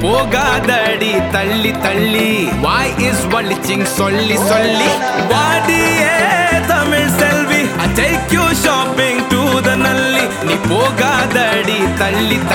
போகாதடி தள்ளி தள்ளி வாய் இஸ் வலிச்சிங் சொல்லி சொல்லி வாடியே Tamil Selvi I take you shopping to the Nalli நீ போகாதடி தள்ளி